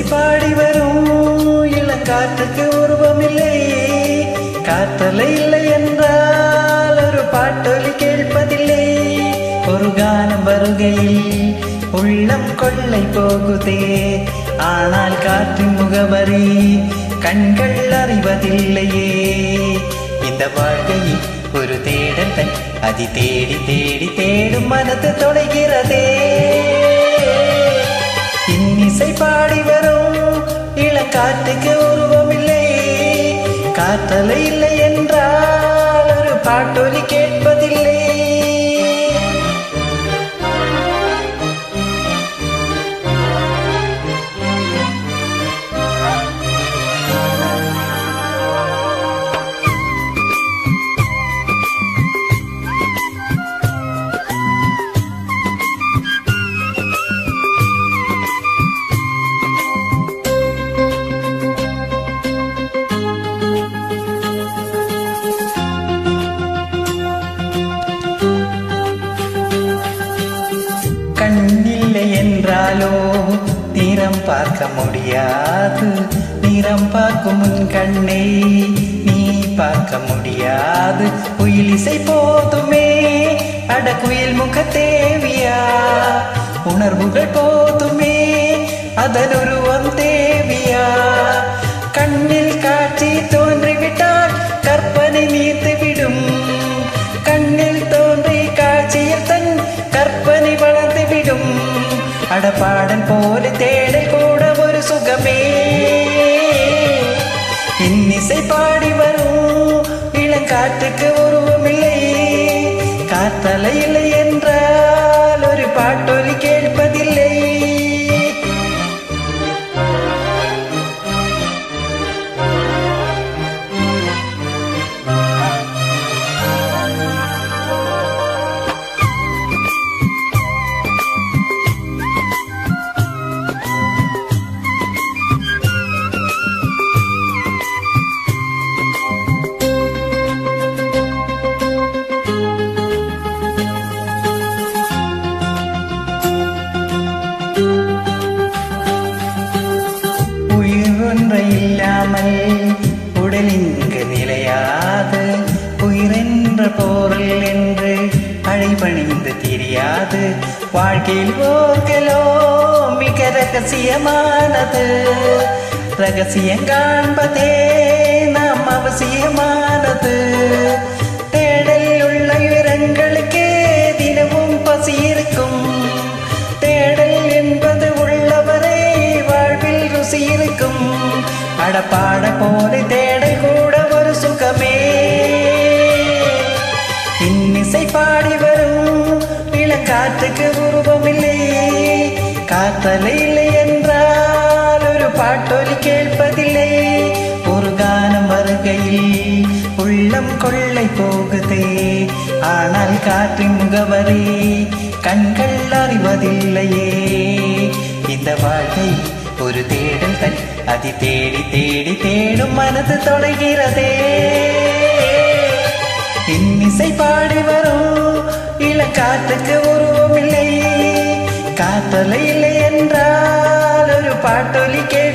பாடி வரும் இளங்காற்றுக்கு உருவமில்லை காற்றலை இல்லை என்றால் ஒரு பாட்டொலி கேட்பதில்லை ஒரு கானம் வருகையில் உள்ளம் கொள்ளை போகுதே ஆனால் காற்றின் முகவரி கண்கள் அறிவதில்லையே இந்த வாழ்க்கையில் ஒரு தேடல் தன் அதி தேடி தேடி தேடும் மனது தொலைகிறதே இன்னிசை பாடி வரும் இளங்காற்றுக்கு உருவமில்லை காற்றலை இல்லை என்றால் ஒரு பாட்டொலி கேட்பதில்லை கண்ணில்லை என்றாலோ நிறம் பார்க்க முடியாது நிறம் பார்க்கும் உன் கண்ணை நீ பார்க்க முடியாது குயில் இசை போதுமே அட குயில் முக தேவியா உணர்வுகள் போதுமே அதன் உருவம் தேவியா கண்ணில் காட்சி தோன்றிவிட்டால் கற்பனை நீர்த்து விடும் கண்ணில் தோன்றி காட்சியில் தன் கற்பனை வளர்ந்து விடும் அடப்பாடல் போல தேடல் கூட ஒரு சுகமே இன்னிசை பாடி வரும் இளங்காற்றுக்கு உருவமில்லை காத்தலை இல்லை என்றால் ஒரு பாட்டொலி கேட்பதில்லை உயிர் ஒன்றை இல்லாமல் உடல் இங்கு நிலையாது உயிரென்ற பொருள் என்று அழைபணிந்து தெரியாது வாழ்க்கையில் போர்களோ மிக ரகசியமானது ரகசியம் காண்பதே நாம் அவசியமானது தேடல் உள்ள உயரங்களுக்கு தினமும் பசி இருக்கும் தேடல் என்பது உள்ளவரை வாழ்வில் ருசி இருக்கும் அடப்பாட போல தேடல் கூட ஒரு சுகமே இன்னிசை பாடி வரும் இளங்காற்றுக்கு உருவமில்லை காத்தலை இல்லை என்றால் ஒரு பாட்டொலி கேட்பதில்லை ஒரு கானம் வருகையில் உள்ளம் கொள்ளை போகுதே ஆனால் காற்றின் முகவரி கண்கள் அறிவதில்லையே இந்த வாழ்க்கை ஒரு தேடல் தன் அதி தேடி தேடி தேடும் மனது தொலைகிறதே இன்னிசை பாடி வரும் இளங்காற்றுக்கு உருவமில்லை காத்தலை இல்லை என்றால் ஒரு பாட்டொலி கே